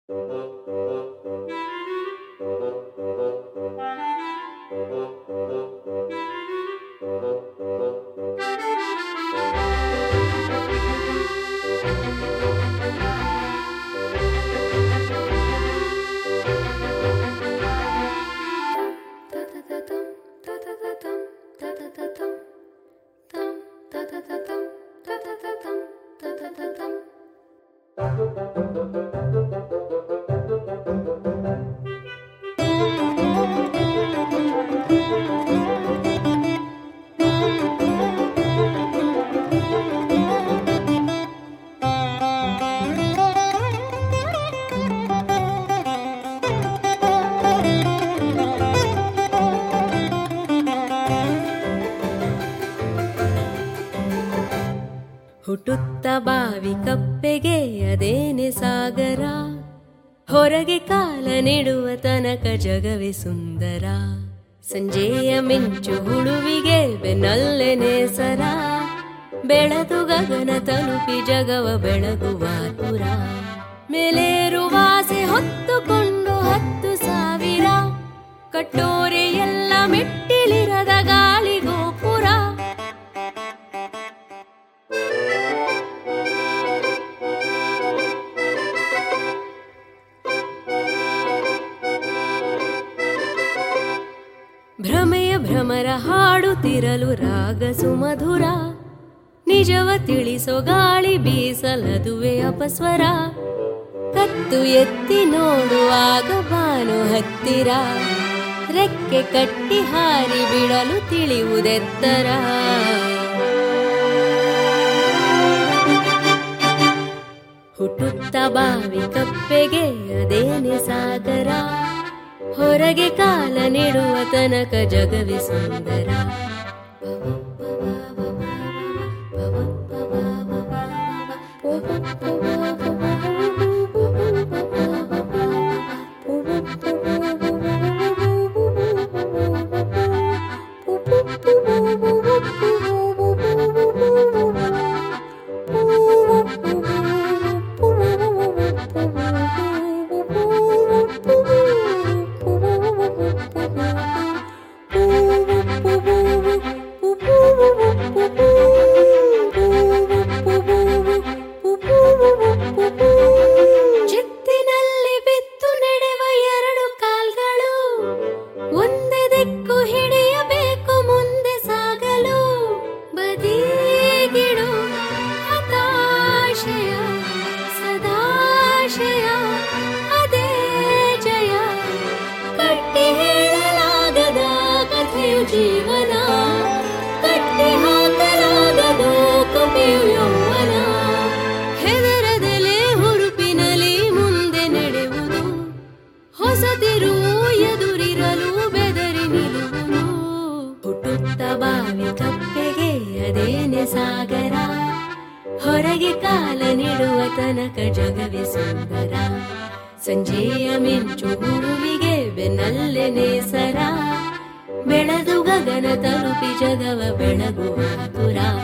ಹುಟ್ಟುತ್ತ ಬಾವಿ ಕಪ್ಪೆಗೆ ಅದೇನೆ ಸಾಗರ ಹೊರಗೆ ಕಾಲ ನೆಡುವ ತನಕ ಜಗವೇ ಸುಂದರ ಸಂಜೆಯ ಮಿಂಚು ಹುಳುವಿಗೆ ಬೆನ್ನಲ್ಲೆನೆ ಸರ ಬೆಳದು ಗಗನ ತಲುಪಿ ಜಗವ ಬೆಳಗುವ ಪುರ ಮೇಲೇರುವಾಸೆ ಹೊತ್ತುಕೊಂಡು ಹತ್ತು ಸಾವಿರ ಕಟ್ಟೋರೆ ಎಲ್ಲ ಮೆಟ್ಟಿಲಿರದ ಗಾಳಿ ಗೋಪುರ ಭ್ರಮೆಯ ಭ್ರಮರ ಹಾಡುತ್ತಿರಲು ರಾಗ ಸುಮಧುರ ನಿಜವ ತಿಳಿಸೋ ಗಾಳಿ ಬೀಸಲದುವೆ ಅಪಸ್ವರ ಕತ್ತು ಎತ್ತಿ ನೋಡುವಾಗ ಬಾನು ಹತ್ತಿರ ರೆಕ್ಕೆ ಕಟ್ಟಿ ಹಾರಿ ಬಿಡಲು ತಿಳಿಯುವುದೆತ್ತರ ಹುಟ್ಟುತ್ತ ಬಾವಿ ಕಪ್ಪೆಗೆ ಅದೇನೆ ಸಾಗರ ಹೊರಗೆ ಕಾಲ ನೆಡುವ ತನಕ ಜಗವೇ ಸುಂದರ ಚಿತ್ತಿನಲ್ಲಿ ಬಿತ್ತು ನಡೆವ ಎರಡು ಕಾಲ್ಗಳು ಒಂದೇ ದಿಕ್ಕು ಹಿಡಿಯಬೇಕು ಮುಂದೆ ಸಾಗಲು ಬದಿಗಿಡು ಹತಾಶಯ ಸದಾಶಯ ಅದೇ ಜಯ ಕಟ್ಟಿ ಹೇಳಲಾಗದ ಕಥೆಯು ಜೀವನ ಕಟ್ಟಿ ಹಾಕಲಾಗದು ಕಪಿಯು ಯೌವನ ಹೆದರದಲೆ ಹುರುಪಿನಲ್ಲಿ ಮುಂದೆ ನಡೆಯುವುದು ಹೊಸತಿರು ಎದುರಿರಲು ಬೆದರಿ ನಿಲ್ಲುವುದು ಹುಟ್ಟುತ್ತ ಬಾವಿ ಕಪ್ಪೆಗೆ ಅದೇನೆ ಸಾಗರ ಹೊರಗೆ ಕಾಲ ನೆಡುವ ತನಕ ಜಗವೇ ಸುಂದರ ಸಂಜೆಯ ಮಿಂಚು ಹುಡುವಿಗೆ ಬೆನ್ನಲ್ಲೆನೆ ಸರ ಬೆಳೆದು ಗಗನ ತಲುಪಿ ಜಗವ ಬೆಳಗುವ ತುರ